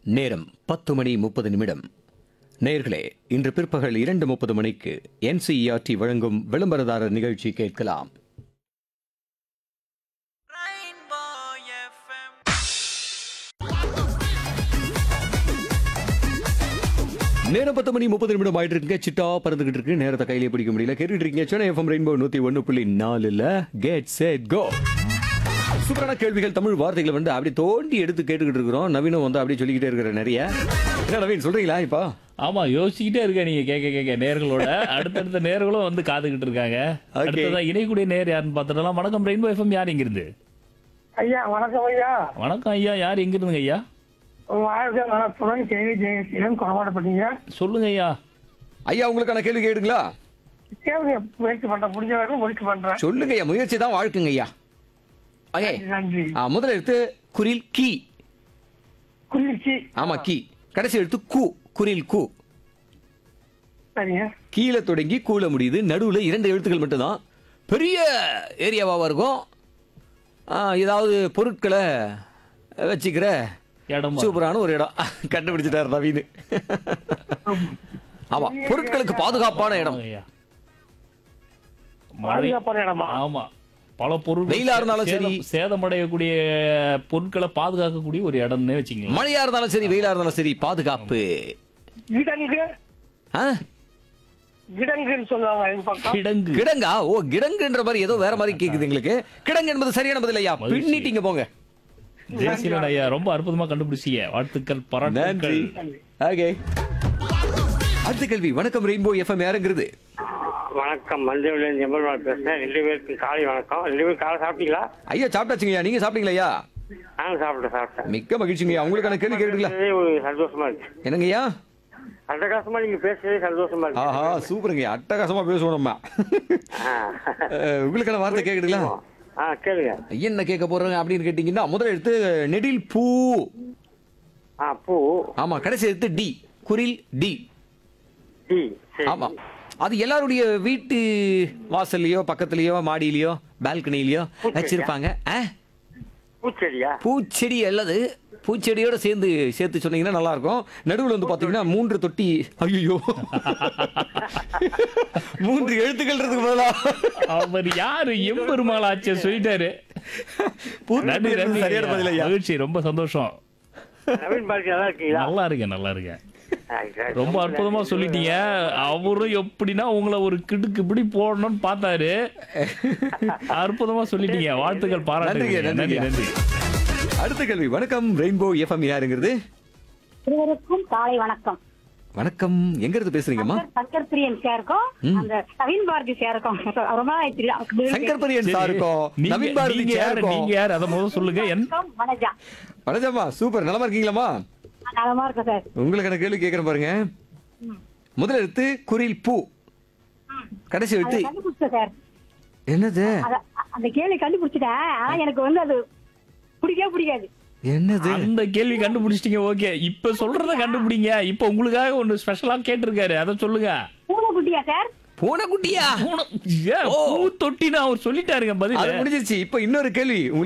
நேரம் பத்து மணி முப்பது நிமிடம் நேர்களே இன்று பிற்பகல் இரண்டு முப்பது மணிக்கு என்சிஇஆர்டி வழங்கும் விளம்பரதாரர் நிகழ்ச்சி கேட்கலாம் Rainbow FM. நேரம் பத்து மணி முப்பது நிமிடம் ஆயிட்டு இருக்குங்க சிட்டா பறந்துகிட்டு இருக்கு நேரத்தை கையிலே பிடிக்க முடியல கேட்டுட்டு இருக்கீங்க சென்னை எஃப்எம் ரெயின்போ நூத்தி ஒன்னு புள்ளி நாலுல கெட் செட் கோ சூப்பரான கேள்விகள் தமிழ் வார்த்தைகளை வந்து அப்படி தோண்டி எடுத்து கேட்டுக்கிட்டு இருக்கிறோம் நவீனம் வந்து அப்படியே சொல்லிக்கிட்டே இருக்கிற நிறைய என்ன நவீன் சொல்றீங்களா இப்போ ஆமா யோசிச்சுக்கிட்டே இருக்க நீங்க கேட்க கேட்க நேர்களோட அடுத்தடுத்த நேர்களும் வந்து காத்துக்கிட்டு இருக்காங்க Okay. அடுத்ததா இணைக்கூடிய நேர் யாருன்னு பார்த்துடலாம் வணக்கம் ரெயின்போ எஃப்எம் யார் இங்கிருந்து ஐயா வணக்கம் ஐயா வணக்கம் ஐயா யார் எங்கிருந்துங்க ஐயா வாழ்க வளத்துடன் கேள்வி ஜெயசீலன் கொண்டாடப்பட்டீங்க சொல்லுங்க ஐயா ஐயா உங்களுக்கான கேள்வி கேடுங்களா கேள்வி முயற்சி பண்றேன் முடிஞ்ச வரைக்கும் முயற்சி பண்றேன் சொல்லுங்க ஐயா முயற்சி தான் வாழ்க்குங்க ஐயா ஓகே நன்றி ஆ, முதல் எழுத்து குரில் கி குளிர்ச்சி ஆமா கி கடைசி எழுத்து கு குரில் கு சரிங்க கீழே தொடங்கி கூல முடியுது நடுவுல இரண்டு எழுத்துக்கள் மட்டும்தான் பெரிய ஏரியாவாக இருக்கும் ஆ, ஏதாவது பொருட்களை வச்சுக்கிற இடம் சூப்பரான ஒரு இடம் கண்டுபிடிச்சிட்டாரு நவீன் ஆமா பொருட்களுக்கு பாதுகாப்பான இடம் ஐயா மழை பாதுகாப்பான இடமா ஆமா பல பொருள் வெயிலா இருந்தாலும் சரி. சேதமடையக்கூடிய பொருட்களை பாதுகாக்கக்கூடிய ஒரு இடம்னே வச்சுக்கோங்க மழையா இருந்தாலும் சரி வெயிலா இருந்தாலும் சரி பாதுகாப்பு கிடங்கு ஆ? கிடங்குன்னு சொல்லுவாங்க எங்க பக்கம் கிடங்கு கிடங்கா ஓ கிடங்குன்ற மாதிரி ஏதோ வேற மாதிரி கேக்குது எங்களுக்கு கிடங்கு என்பது சரியான பதில் ஐயா மகிழ்ச்சி. பின்னிட்டீங்க போங்க ஜெயசீலன் ஐயா ரொம்ப அற்புதமா கண்டுபிடிச்சீங்க வாழ்த்துக்கள் நன்றி பாராட்டுக்கள் ஓகே அடுத்த கேள்வி வணக்கம் ரெயின்போ எஃப்எம் யாருங்கிறது வணக்கம் மஞ்சள் எம்பெருமாள் பேசுறேன் ரெண்டு பேருக்கு காலை வணக்கம் ரெண்டு பேரும் காலை சாப்பிட்டீங்களா ஐயா சாப்பிட்டாச்சுங்கய்யா நீங்க சாப்பிட்டீங்களா ஐயா நானும் சாப்பிட்டேன் சாப்பிட்டேன் மிக்க மகிழ்ச்சிங்கய்யா உங்களுக்கான கேள்வி கேட்டுங்களா பேசுறதே ஒரு சந்தோஷமா இருக்கு என்னங்கய்யா அட்டகாசமா நீங்க பேசுறதே சந்தோஷமா இருக்கு ஆஹா சூப்பருங்க அட்டகாசமா பேசுவோம் நம்ம ஆ. அஹ், உங்களுக்கான வார்த்தை கேக்குதுங்களா ஆ கேளுங்க என்ன கேட்க போறாங்க அப்படின்னு கேட்டீங்கன்னா முதல் எழுத்து நெடில் பூ ஆ பூ ஆமா கடைசி எழுத்து டி குரில் டி டீ சரி ஆமா அது எல்லாருடைய வீட்டு வாசல்லையோ பக்கத்துலயோ மாடியிலயோ பால்கனிலயோ வச்சிருப்பாங்க ஆ? பூச்செடியா பூச்செடி அல்லது பூச்செடியோட சேர்ந்து சேர்த்து சொன்னீங்கன்னா நல்லா இருக்கும் நடுவுல வந்து பாத்தீங்கன்னா மூன்று தொட்டி ஐயோ மூன்று எழுத்துக்கள் இருக்கு பதிலா அவர் யாரு எம்பெருமாள் ஆச்சு சொல்லிட்டாரு பூத்து நன்றி இருக்கிறது நன்றி சரியான பதில் ஐயா மகிழ்ச்சி ரொம்ப சந்தோஷம் நவீன் பாரதி நல்லா இருக்கீங்களா நல்லா இருக்கேன் நல்லா இருக்கேன் ஆ, சரி. ரொம்ப அற்புதமா சொல்லிட்டீங்க அவரும் எப்படின்னா உங்களை ஒரு கிடுக்கு இப்படி போடணும்னு பார்த்தாரு அற்புதமா சொல்லிட்டீங்க வாழ்த்துக்கள் பாராட்டுங்க நன்றிங்க, நன்றி நன்றிங்க. நன்றி அடுத்த கேள்வி வணக்கம் ரெயின்போ எஃப்எம் யாருங்கிறது இருவருக்கும் காலை வணக்கம் வணக்கம் எங்க இருந்து பேசுறீங்கம்மா சங்கர் பிரியன் சாருக்கும் அந்த நவீன் பாரதி சாருக்கும் ரொம்ப நாள் சங்கர் பரியன் சாருக்கும் நீங்க- நவீன் பாரதி நீங்க யாரு சாருக்கும் நீங்க யார் அதை முதல்ல சொல்லுங்க என் வணஜா வணக்கம்மா சூப்பர் நலமா இருக்கீங்களாம்மா நலமா இருக்கேன் சார் உங்களுக்கான கேள்வி கேட்கறேன் பாருங்க முதல் எழுத்து குரில் பூ கடைசி அதை எழுத்து கண்டுபிடிச்சேன் சார் என்னது அத- அந்த கேள்வி கண்டுபிடிச்சிட்டேன் ஆனா எனக்கு வந்து அது பிடிக்கவே பிடிக்காது என்னது அந்த கேள்வி கண்டுபிடிச்சிட்டீங்க ஓகே இப்ப சொல்றத கண்டுபிடிங்க இப்ப உங்களுக்காக ஒண்ணு ஸ்பெஷலா கேட்டிருக்காரு அதை சொல்லுங்க பூனைக்குட்டியா சார் பூனைக்குட்டியா பூனை- ஏன், பூ தொட்டின்னு அவர் சொல்லிட்டாருங்க அது பதில் முடிஞ்சிருச்சு இப்ப இன்னொரு கேள்வி உங்களுக்கு